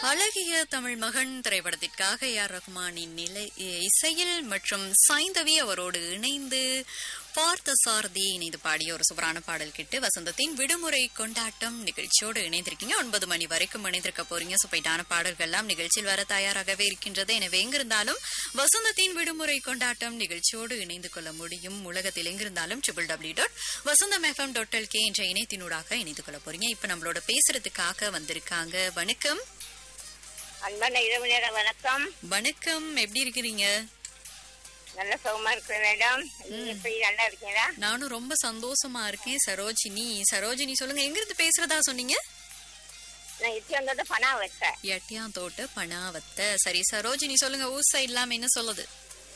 அழகிய தமிழ் மகன் திரைப்படத்திற்காக ஏஆர் ரஹ்மானின் நிலை இசையில் மற்றும் சாய்ந்தவி அவரோடு இணைந்து பார்த்த சாரதி இணைந்து பாடிய ஒரு சூப்பரான பாடல் கிட்டு வசந்தத்தின் விடுமுறை கொண்டாட்டம் நிகழ்ச்சியோடு இணைந்திருக்கீங்க ஒன்பது மணி வரைக்கும் இணைந்திருக்க போறீங்க சுப்பைட்டான பாடல்கள் எல்லாம் நிகழ்ச்சியில் வர தயாராகவே இருக்கின்றது எனவே எங்கிருந்தாலும் வசந்தத்தின் விடுமுறை கொண்டாட்டம் நிகழ்ச்சியோடு இணைந்து கொள்ள முடியும் உலகத்தில் எங்கிருந்தாலும் triple W dot Vasantham FM dot LK என்ற இணையத்தினூடாக இணைந்து கொள்ள போறீங்க இப்ப நம்மளோட பேசுறதுக்காக வந்திருக்காங்க வணக்கம் அன்பான இரவு நேர வணக்கம் வணக்கம் எப்படி இருக்கிறீங்க நல்ல சுகமா இருக்கிற மேடம் நீங்க எப்படி நல்லா இருக்கீங்களா நானும் ரொம்ப சந்தோஷமா இருக்கேன் சரோஜினி சரோஜினி சொல்லுங்க எங்க இருந்து பேசுறதா சொன்னீங்க நான் இத்தி வந்தது பணம் வச்சேன் எட்டியாந்தோட்டு பணாவத்த சரி சரோஜினி சொல்லுங்க ஊர் சைடு இல்லாம என்ன சொல்லுது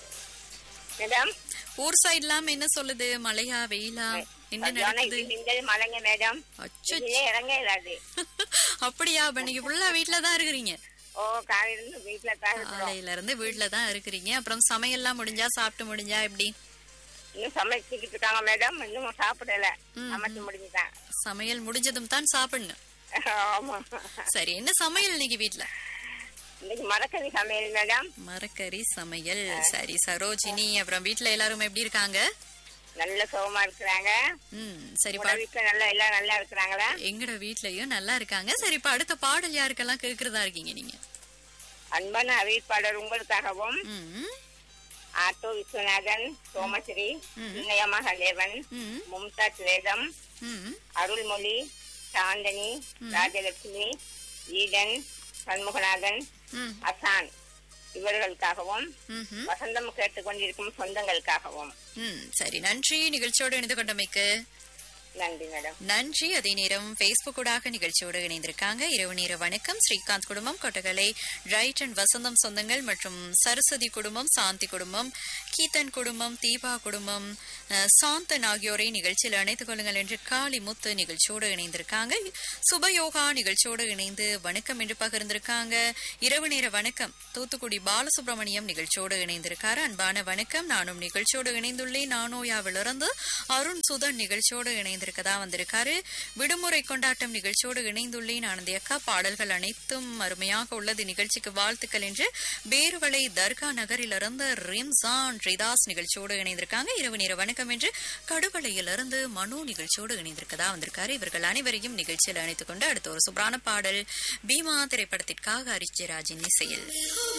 மேடம் ஊர் சைடு இல்லாம என்ன சொல்லுது மழையா வெயிலா என்ன மத்தியானம் நடக்குது இப்படி நின்றது மழைங்க மேடம் அச்சோ இதுலயே இறங்க இல்லாது அப்படியா அப்ப நீங்க ஃபுல்லா வீட்ல தான் இருக்கிறீங்க ஓ காலையில இருந்து வீட்டுல தான் இருக்கிறோம் காலையில இருந்து வீட்ல தான் இருக்கிறீங்க அப்புறம் சமையல்லாம் முடிஞ்சா சாப்பிட்டு முடிஞ்சா எப்படி இன்னும் சமைச்சுக்கிட்டு இருக்காங்க மேடம் இன்னும் சாப்பிடல ம், சமைச்சு முடிஞ்சுதான் சமையல் முடிஞ்சதும் தான் சாப்பிடணும் ஆமா சரி என்ன சமையல் இன்னைக்கு வீட்ல இன்னைக்கு மரக்கறி சமையல் மேடம் மரக்கறி சமையல் சரி சரோஜினி அப்புறம் வீட்ல எல்லாரும் எப்படி இருக்காங்க நல்ல சுகமா இருக்கிறாங்க ம் சரி உங்க வீட்டுல நல்லா எல்லாம் நல்லா இருக்கிறாங்களா எங்கட வீட்லயும் நல்லா இருக்காங்க சரி இப்ப அடுத்த பாடல் யாருக்கெல்லாம் கேக்குறதா இருக்கீங்க நீங்க அன்பான அறிவிப்பாளர் உங்களுக்காகவும் ம் ஆட்டோ விஸ்வநாதன் சோமஸ்ரீ இன்னயமா ஹலேவன் ம் மும்தாஜ் வேதம் ம் அருள்மொழி சாந்தனி ராஜலட்சுமி ஈடன் சண்முகநாதன் ம் அசான் இவர்களுக்காகவும் ம்ஹும். வசந்தம் கேட்டுக்கொண்டிருக்கும் சொந்தங்களுக்காகவும் ம் சரி நன்றி நிகழ்ச்சியோடு இணைந்து கொண்டமைக்கு நன்றி மேடம் நன்றி அதே நேரம் பேஸ்புக் ஊடாக நிகழ்ச்சியோடு இணைந்திருக்காங்க இரவு நேர வணக்கம் ஸ்ரீகாந்த் குடும்பம் கொட்டகலை ரைட் அண்ட் வசந்தம் சொந்தங்கள் மற்றும் சரஸ்வதி குடும்பம் சாந்தி குடும்பம் கீதன் குடும்பம் தீபா குடும்பம் அஹ், சாந்தன் ஆகியோரை நிகழ்ச்சியில் இணைத்துக் கொள்ளுங்கள் என்று காளி முத்து நிகழ்ச்சியோடு இணைந்திருக்காங்க சுபயோகா நிகழ்ச்சியோடு இணைந்து வணக்கம் என்று பகிர்ந்திருக்காங்க இரவு நேர வணக்கம் தூத்துக்குடி பாலசுப்ரமணியம் நிகழ்ச்சியோடு இணைந்திருக்காரு அன்பான வணக்கம் நானும் நிகழ்ச்சியோடு இணைந்துள்ளேன் நானோயாவிலிருந்து அருண் சுதன் நிகழ்ச்சியோடு இணைந்திருக்கதா வந்திருக்காரு விடுமுறை கொண்டாட்டம் நிகழ்ச்சியோடு இணைந்துள்ளேன் ஆனந்தி அக்கா பாடல்கள் அனைத்தும் அருமையாக உள்ளது நிகழ்ச்சிக்கு வாழ்த்துக்கள் என்று பேருவளை தர்கா நகரிலிருந்து ரிம்சான் ரிதாஸ் நிகழ்ச்சியோடு இணைந்திருக்காங்க இரவு நேர வணக்கம் என்று கடுவளையிலிருந்து மனு நிகழ்ச்சியோடு இணைந்திருக்கதா வந்திருக்காரு இவர்கள் அனைவரையும் நிகழ்ச்சியில் அணைத்துக் கொண்டு அடுத்த ஒரு சுப்ரான பாடல் பீமா திரைப்படத்திற்காக அரிஜராஜின் இசையில்